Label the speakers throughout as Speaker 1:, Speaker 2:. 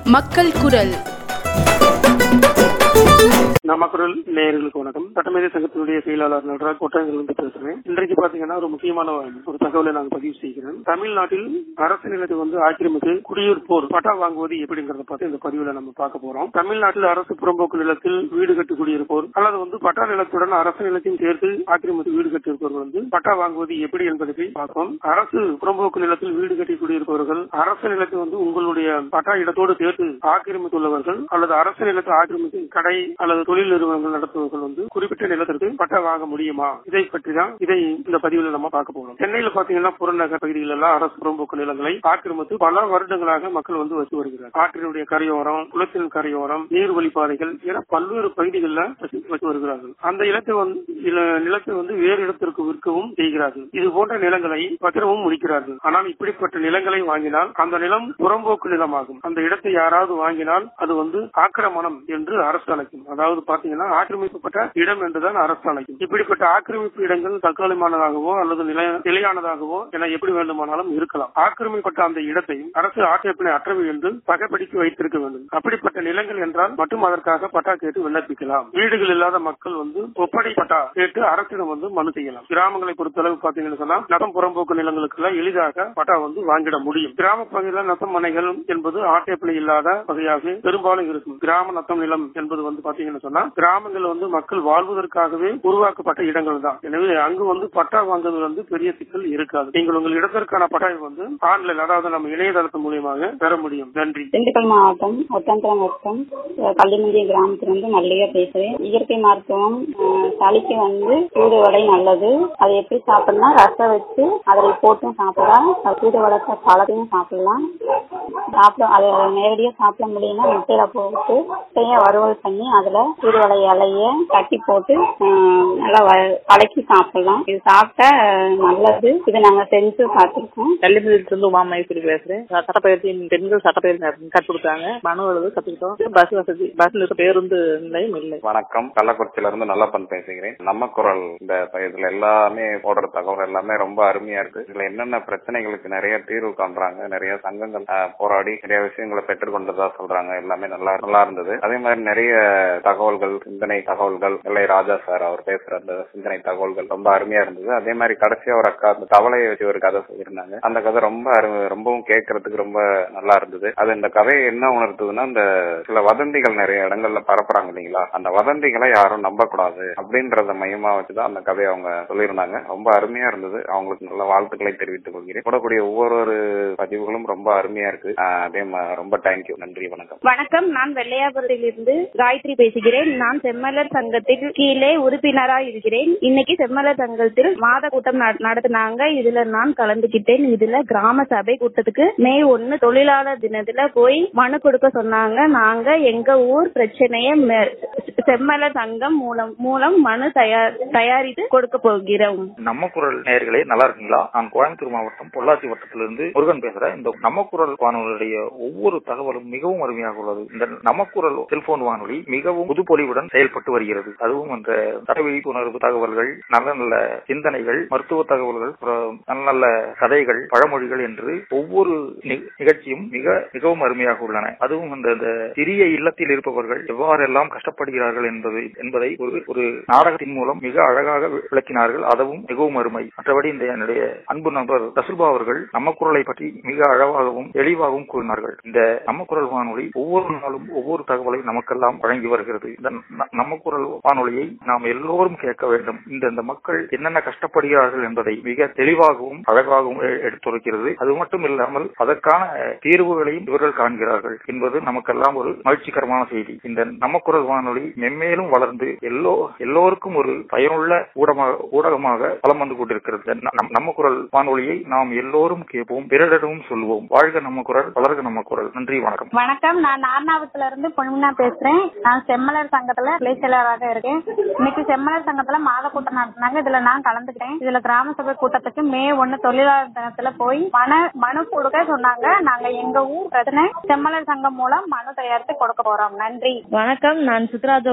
Speaker 1: மக்கள் குரல்
Speaker 2: நாமக்குரல் நேயர்களுக்கு வணக்கம் சட்டமேதை சங்கத்தினுடைய செயலாளர் நடராஜ் கொட்டாயத்திலிருந்து பேசுறேன் இன்றைக்கு பாத்தீங்கன்னா ஒரு முக்கியமான ஒரு தகவலை நான் பதிவு செய்கிறேன் தமிழ்நாட்டில் அரசு நிலத்தை வந்து ஆக்கிரமித்து குடியிருப்போர் பட்டா வாங்குவது எப்படிங்கறத பார்த்து இந்த பதிவுல நம்ம பார்க்க போறோம் தமிழ்நாட்டில் அரசு புறம்போக்கு நிலத்தில் வீடு கட்டி குடியிருப்போர் அல்லது வந்து பட்டா நிலத்துடன் அரசு நிலத்தையும் சேர்த்து ஆக்கிரமித்து வீடு கட்டியிருப்பவர்கள் வந்து பட்டா வாங்குவது எப்படி என்பதை பற்றி பார்ப்போம் அரசு புறம்போக்கு நிலத்தில் வீடு கட்டி குடியிருப்பவர்கள் அரசு நிலத்தை வந்து உங்களுடைய பட்டா இடத்தோடு சேர்த்து ஆக்கிரமித்துள்ளவர்கள் அல்லது அரசு நிலத்தை ஆக்கிரமித்து கடை அல்லது தொழில் நிறுவனங்கள் நடத்துபவர்கள் வந்து குறிப்பிட்ட நிலத்திற்கு பட்டா வாங்க முடியுமா இதை பற்றி தான் இதை இந்த பதிவில் நம்ம பார்க்க போறோம் சென்னையில பாத்தீங்கன்னா புறநகர் பகுதிகள் எல்லாம் அரசு புறம்போக்கு நிலங்களை ஆக்கிரமித்து பல வருடங்களாக மக்கள் வந்து வச்சு வருகிறார் ஆற்றினுடைய கரையோரம் குளத்தின் கரையோரம் நீர்வழி பாதைகள் என பல்வேறு பகுதிகளில் வச்சு வச்சு வருகிறார்கள் அந்த இடத்தை வந்து இல- நிலத்தை வந்து வேறு இடத்திற்கு விற்கவும் செய்கிறார்கள் இது போன்ற நிலங்களை பத்திரமும் முடிக்கிறார்கள் ஆனால் இப்படிப்பட்ட நிலங்களை வாங்கினால் அந்த நிலம் புறம்போக்கு நிலமாகும் அந்த இடத்தை யாராவது வாங்கினால் அது வந்து ஆக்கிரமணம் என்று அரசு அழைக்கும் அதாவது பாத்தீங்கன்னா ஆக்கிரமிக்கப்பட்ட இடம் என்றுதான் அரசு அழைக்கும் இப்படிப்பட்ட ஆக்கிரமிப்பு இடங்கள் தற்காலிகமானதாகவோ அல்லது நிலை- நிலையானதாகவோ என எப்படி வேண்டுமானாலும் இருக்கலாம் ஆக்கிரமிக்கப்பட்ட அந்த இடத்தை அரசு ஆட்சேபனை அற்றவை என்று பகைப்படுத்தி வைத்திருக்க வேண்டும் அப்படிப்பட்ட நிலங்கள் என்றால் மட்டும் அதற்காக பட்டா கேட்டு விண்ணப்பிக்கலாம் வீடுகள் இல்லாத மக்கள் வந்து ஒப்படை பட்டா கேட்டு அரசிடம் வந்து மனு செய்யலாம் கிராமங்களை பொறுத்தளவு பாத்தீங்கன்னு சொன்னா நகம் புறம்போக்கு நிலங்களுக்கு எல்லாம் எளிதாக பட்டா வந்து வாங்கிட முடியும் கிராம பகுதியில் நத்தம் மனைகள் என்பது ஆட்சேபனை இல்லாத வகையாக பெரும்பாலும் இருக்கும் கிராம நத்தம் நிலம் என்பது வந்து பாத்தீங்கன்னு சொன்னா கிராமங்கள் வந்து மக்கள் வாழ்வதற்காகவே உருவாக்கப்பட்ட இடங்கள் தான் எனவே அங்கு வந்து பட்டா வாங்குவது வந்து பெரிய சிக்கல் இருக்காது நீங்கள் உங்கள் இடத்திற்கான பட்டாவை வந்து ஆன்லைன் அதாவது நம்ம இணையதளத்து மூலியமாக பெற முடியும் நன்றி
Speaker 3: திண்டுக்கல் மாவட்டம் ஒட்டன்குளம் வட்டம் அஹ் கள்ளிமந்திய கிராமத்திலிருந்து மல்லிகா பேசுறேன் இயற்கை மருத்துவம் அஹ், சளிக்கு வந்து சூடு வடை நல்லது அதை எப்படி சாப்பிடலாம் ரசம் வச்சு அதில் போட்டும் சாப்பிடலாம் அது சூடு வடை பழத்தையும் சாப்பிடலாம் சாப்பிட அதை நேரடியா சாப்பிட முடியும்னா முட்டையில போட்டு முட்டைய வறுவல் பண்ணி அதுல சூடு வடை இலைய தட்டி போட்டு அஹ், நல்லா வ- கலக்கி சாப்பிடலாம் இது சாப்பிட்டா அஹ், நல்லது இதை நாங்க செஞ்சு பார்த்திருக்கோம்
Speaker 4: கல்லிமதிலிருந்து உமா மைசூரி பேசுறேன் சட்டப்பயிற்சி பெண்கள் சட்டப்பயிற்சி கற்றுக் கொடுத்தாங்க மனு எழுது கத்துக்கிட்டோம் பஸ் வசதி பஸ் நிறுத்த பேருந்து நிலையம் இல்லை
Speaker 5: வணக்கம் கள்ளக்குறிச்சியில இருந்து நல்லப்பன் பேசுகிறேன் நம்ம குரல் இந்த இதுல எல்லாமே போடுற தகவல் எல்லாமே ரொம்ப அருமையா இருக்கு இதுல என்னென்ன பிரச்சனைகளுக்கு நிறைய தீர்வு காண்றாங்க நிறைய சங்கங்கள் அஹ், போராடி நிறைய விஷயங்களை பெற்றுக்கொண்டதா சொல்றாங்க எல்லாமே நல்லா நல்லா இருந்தது அதே மாதிரி நிறைய தகவல்கள் சிந்தனை தகவல்கள் எல்லை ராஜா சார் அவர் பேசுற அந்த சிந்தனை தகவல்கள் ரொம்ப அருமையா இருந்தது அதே மாதிரி கடைசியா ஒரு அக்கா அந்த தவளையை வச்சு ஒரு கதை சொல்லியிருந்தாங்க அந்த கதை ரொம்ப அரு- ரொம்பவும் கேட்கறதுக்கு ரொம்ப நல்லா இருந்தது அது இந்த கதையை என்ன உணர்த்துதுன்னா இந்த சில வதந்திகள் நிறைய இடங்கள்ல பரப்புறாங்க இல்லைங்களா அந்த வதந்திகளை யாரும் நம்ப கூடாது அப்படின்றத மையமா வச்சுதான் அந்த கதையை அவங்க சொல்லியிருந்தாங்க ரொம்ப அருமையா இருந்தது அவங்களுக்கு நல்ல வாழ்த்துக்களை தெரிவித்துக் கொள்கிறேன் போடக்கூடிய ஒவ்வொரு பதிவுகளும் ரொம்ப அருமையா இருக்கு ஆஹ் அதே மா- ரொம்ப தேங்க்யூ நன்றி வணக்கம்
Speaker 6: வணக்கம் நான் வெள்ளையாபுரத்திலிருந்து காயத்ரி பேசுகிறேன் நான் செம்மலர் சங்கத்தில் கீழே உறுப்பினராக இருக்கிறேன் இன்னைக்கு செம்மலர் சங்கத்தில் மாத கூட்டம் நட- நடத்துனாங்க இதுல நான் கலந்துகிட்டேன் இதுல கிராம சபை கூட்டத்துக்கு மே ஒன்னு தொழிலாளர் தினத்துல போய் மனு கொடுக்க சொன்னாங்க நாங்க எங்க ஊர் பிரச்சனைய மெ- செம்மலர் சங்கம் மூலம் மூலம் மனு தயார் தயாரித்து கொடுக்க போகிறோம்
Speaker 7: நம்ம குரல் நேயர்களே நல்லா இருக்கீங்களா நான் கோயம்புத்தூர் மாவட்டம் பொள்ளாச்சி வட்டத்திலிருந்து முருகன் பேசுறேன் இந்த நம்ம குரல் வானொலியுடைய ஒவ்வொரு தகவலும் மிகவும் அருமையாக உள்ளது இந்த நம்ம குரல் செல்போன் வானொலி மிகவும் புதுப்பொலிவுடன் செயல்பட்டு வருகிறது அதுவும் அந்த சட்ட விழிப்புணர்வு தகவல்கள் நல்ல நல்ல சிந்தனைகள் மருத்துவ தகவல்கள் அப்புறம் நல்ல நல்ல கதைகள் பழமொழிகள் என்று ஒவ்வொரு நி- நிகழ்ச்சியும் மிக மிகவும் அருமையாக உள்ளன அதுவும் அந்த அந்த சிறிய இல்லத்தில் இருப்பவர்கள் எவ்வாறெல்லாம் கஷ்டப்படுகிறார்கள் என்பதை என்பதை ஒரு ஒரு நாடகத்தின் மூலம் மிக அழகாக வி- விளக்கினார்கள் அதுவும் மிகவும் அருமை மற்றபடி இந்த என்னுடைய அன்பு நண்பர் ரசுல்பா அவர்கள் நம்ம குரலை பற்றி மிக அழகாகவும் தெளிவாகவும் கூறினார்கள் இந்த நம்ம குரல் வானொலி ஒவ்வொரு நாளும் ஒவ்வொரு தகவலை நமக்கெல்லாம் வழங்கி வருகிறது இந்த ந- நம்ம குரல் வானொலியை நாம் எல்லோரும் கேட்க வேண்டும் இந்த இந்த மக்கள் என்னென்ன கஷ்டப்படுகிறார்கள் என்பதை மிக தெளிவாகவும் அழகாகவும் எ- எடுத்துரைக்கிறது அது மட்டும் இல்லாமல் அதற்கான தீர்வுகளையும் இவர்கள் காண்கிறார்கள் என்பது நமக்கெல்லாம் ஒரு மகிழ்ச்சிகரமான செய்தி இந்த நம்ம குரல் வானொலி மென்மேலும் வளர்ந்து எல்லோ எல்லோருக்கும் ஒரு பயனுள்ள ஊடகமாக ஊடகமாக வலம் வந்து கொண்டிருக்கிறது இந்த நம்- நம்ம குரல் வானொலியை நாம் எல்லோரும் கேட்போம் பிறரிடமும் சொல்வோம் வாழ்க நம்ம குரல் வளர்க நம்ம குரல் நன்றி வணக்கம்
Speaker 6: வணக்கம் நான் நார்னாவத்துல இருந்து பொன்முனா பேசுறேன் நான் செம்மலர் சங்கத்துல கிளை செயலராக இருக்கேன் இன்னைக்கு செம்மலர் சங்கத்துல மாத கூட்டம் நடத்தினாங்க இதுல நான் கலந்துக்கிட்டேன் இதுல கிராம சபை கூட்டத்துக்கு மே ஒண்ணு தொழிலாளர் தினத்துல போய் மன மனு கொடுக்க சொன்னாங்க நாங்க எங்க ஊர் பிரச்சனை செம்மலர் சங்கம் மூலம் மனு தயாரித்து கொடுக்க போறோம் நன்றி
Speaker 8: வணக்கம் நான் சித்ராஜோட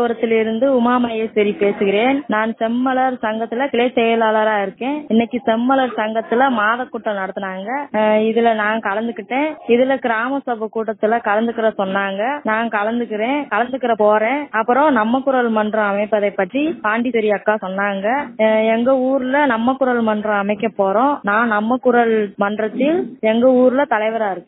Speaker 1: ராமநாதபுரத்திலிருந்து உமா மகேஸ்வரி பேசுகிறேன் நான் செம்மலர் சங்கத்துல கிளை செயலாளரா இருக்கேன் இன்னைக்கு செம்மலர் சங்கத்துல மாத கூட்டம் நடத்தினாங்க அஹ் இதுல நான் கலந்துக்கிட்டேன் இதுல கிராம சபை கூட்டத்துல கலந்துக்கிற சொன்னாங்க நான் கலந்துக்கிறேன் கலந்துக்கிற போறேன் அப்புறம் நம்ம குரல் மன்றம் அமைப்பதை பற்றி பாண்டிச்சேரி அக்கா சொன்னாங்க அஹ் எங்க ஊர்ல நம்ம குரல் மன்றம் அமைக்க போறோம் நான் நம்ம குரல் மன்றத்தில் எங்க ஊர்ல தலைவரா இருக்கேன்